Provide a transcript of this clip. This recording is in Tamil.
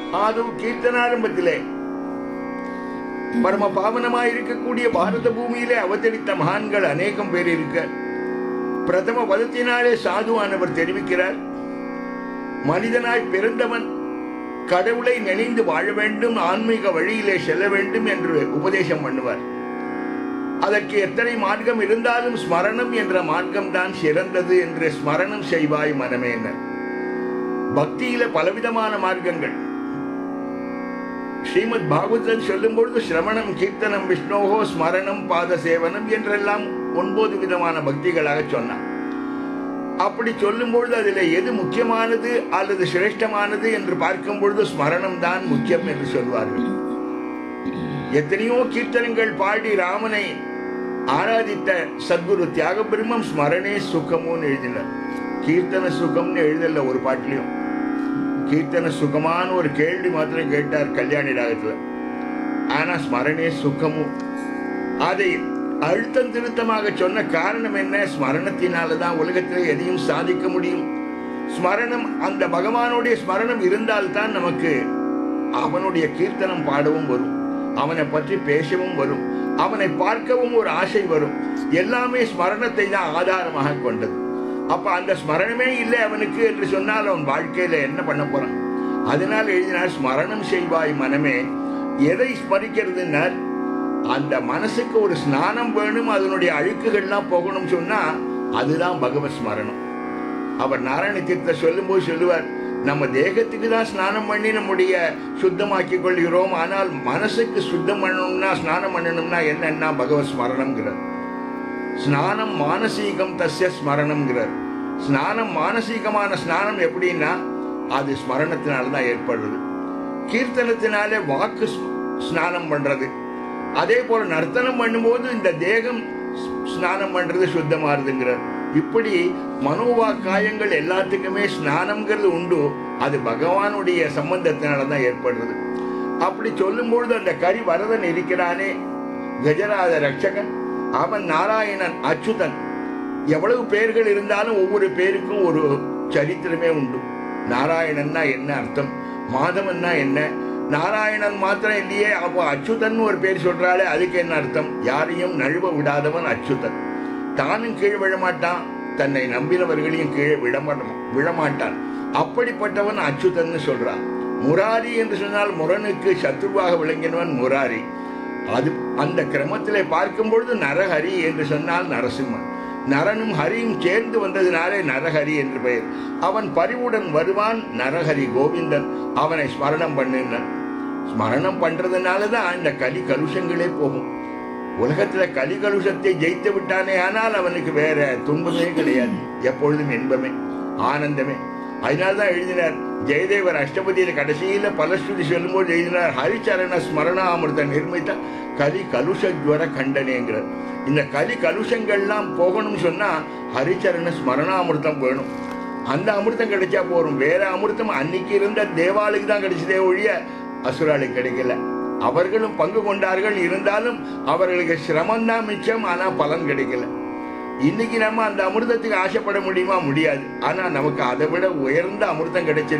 ஆது கீர்த்தனாரம்பத்திலே பரம பாவனமாய் இருக்கக்கூடிய பாரத பூமியிலே அவதரித்த மகான்கள் அநேகம் பேர் இருக்க பிரதம பதத்தினாலே சாதுவானவர் தெரிவிக்கிறார் மனிதனாய் பிறந்தவன் கடவுளை நினைந்து வாழ வேண்டும் ஆன்மீக வழியிலே செல்ல வேண்டும் என்று உபதேசம் பண்ணுவார் அதற்கு எத்தனை மார்க்கம் இருந்தாலும் ஸ்மரணம் என்ற மார்க்கம் தான் சிறந்தது என்று ஸ்மரணம் செய்வாய் மனமே என்ன பக்தியில பலவிதமான மார்க்கங்கள் ஸ்ரீமத் பாகவதன் சொல்லும் பொழுது சிரவணம் கீர்த்தனம் விஷ்ணோகோ ஸ்மரணம் பாத சேவனம் என்றெல்லாம் ஒன்பது விதமான பக்திகளாக சொன்னார் அப்படி சொல்லும் பொழுது அதில் எது முக்கியமானது அல்லது சிரேஷ்டமானது என்று பார்க்கும் பொழுது ஸ்மரணம் தான் முக்கியம் என்று சொல்வார்கள் எத்தனையோ கீர்த்தனங்கள் பாடி ராமனை ஆராதித்த சத்குரு தியாக பிரம்மம் ஸ்மரணே சுகமுன்னு எழுதினார் கீர்த்தன சுகம்னு எழுதல ஒரு பாட்டிலையும் கீர்த்தன சுகமான ஒரு கேள்வி மாத்திரம் கேட்டார் கல்யாணி ராகத்துல ஆனா ஸ்மரணே சுகமும் அதை அழுத்தம் திருத்தமாக சொன்ன காரணம் என்ன ஸ்மரணத்தினால தான் உலகத்தில் எதையும் சாதிக்க முடியும் ஸ்மரணம் அந்த பகவானுடைய ஸ்மரணம் இருந்தால்தான் நமக்கு அவனுடைய கீர்த்தனம் பாடவும் வரும் அவனை பற்றி பேசவும் வரும் அவனை பார்க்கவும் ஒரு ஆசை வரும் எல்லாமே ஸ்மரணத்தை தான் ஆதாரமாக கொண்டது அப்ப அந்த ஸ்மரணமே இல்லை அவனுக்கு என்று சொன்னால் அவன் வாழ்க்கையில என்ன பண்ண போறான் அதனால் எழுதினார் ஸ்மரணம் செய்வாய் மனமே எதை ஸ்மரிக்கிறதுன்னார் அந்த மனசுக்கு ஒரு ஸ்நானம் வேணும் அதனுடைய அழுக்குகள்லாம் போகணும் சொன்னா அதுதான் பகவத் ஸ்மரணம் அவர் நாராயண தீர்த்த சொல்லும்போது சொல்லுவார் நம்ம தேகத்துக்கு தான் ஸ்நானம் பண்ணி நம்முடைய சுத்தமாக்கி கொள்கிறோம் ஆனால் மனசுக்கு சுத்தம் பண்ணணும்னா ஸ்நானம் பண்ணணும்னா என்னன்னா பகவத் ஸ்மரணம்ங்கிறார் ஸ்நானம் மானசீகம் தஸ்ய ஸ்மரணம்ங்கிறார் ஸ்நானம் மானசீகமான ஸ்நானம் எப்படின்னா அது ஸ்மரணத்தினால தான் ஏற்படுறது கீர்த்தனத்தினாலே வாக்கு ஸ்- ஸ்நானம் பண்றது அதே போல நர்த்தனம் பண்ணும்போது இந்த தேகம் ஸ்- ஸ்நானம் பண்றது சுத்தமாறுதுங்கிறார் இப்படி மனோவா காயங்கள் எல்லாத்துக்குமே ஸ்நானம்ங்கிறது உண்டு அது பகவானுடைய சம்பந்தத்தினால தான் ஏற்படுறது அப்படி சொல்லும்பொழுது அந்த கரி வரதன் இருக்கிறானே கஜராஜ ரட்சகன் அவன் நாராயணன் அச்சுதன் எவ்வளவு பேர்கள் இருந்தாலும் ஒவ்வொரு பேருக்கும் ஒரு சரித்திரமே உண்டு நாராயணன்னா என்ன அர்த்தம் மாதவன்னா என்ன நாராயணன் மாத்திரம் இல்லையே அப்போ அச்சுதன் ஒரு பேர் சொல்றாளே அதுக்கு என்ன அர்த்தம் யாரையும் நழுவ விடாதவன் அச்சுதன் தானும் கீழ் விழமாட்டான் தன்னை நம்பினவர்களையும் கீழே விடமாட்டான் விழமாட்டான் அப்படிப்பட்டவன் அச்சுதன் சொல்றான் முராரி என்று சொன்னால் முரனுக்கு சத்ருவாக விளங்கினவன் முராரி அது அந்த கிரமத்திலே பார்க்கும் பொழுது நரஹரி என்று சொன்னால் நரசிம்மன் நரனும் ஹரியும் சேர்ந்து வந்ததினாலே நரஹரி என்று பெயர் அவன் பரிவுடன் வருவான் நரஹரி கோவிந்தன் அவனை ஸ்மரணம் பண்ணுனான் ஸ்மரணம் பண்றதுனால தான் இந்த கலி கலுஷங்களே போகும் உலகத்துல கலி கலுஷத்தை ஜெயித்து விட்டானே ஆனால் அவனுக்கு வேற துன்பமே கிடையாது எப்பொழுதும் இன்பமே ஆனந்தமே அதனால்தான் எழுதினார் ஜெயதேவர் அஷ்டபதியில கடைசியில பலஸ்ருதி சொல்லும்போது எழுதினார் ஹரிச்சரண ஸ்மரணாமிருத நிர்மித்த கலி கலுஷ ஜுவர கண்டனேங்கிறார் இந்த கலி கலுஷங்கள்லாம் போகணும்னு சொன்னா ஹரிச்சரண ஸ்மரணாமிருதம் வேணும் அந்த அமிர்தம் கிடைச்சா போறோம் வேற அமிர்தம் அன்னைக்கு இருந்த தேவாளுக்கு தான் கிடைச்சதே ஒழிய அசுராளுக்கு கிடைக்கல அவர்களும் பங்கு கொண்டார்கள் இருந்தாலும் அவர்களுக்கு சிரமம் தான் மிச்சம் ஆனா பலன் கிடைக்கல இன்னைக்கு நம்ம அந்த அமிர்தத்துக்கு ஆசைப்பட முடியுமா முடியாது ஆனா நமக்கு அதை விட உயர்ந்த அமிர்தம் கிடைச்சிருக்கு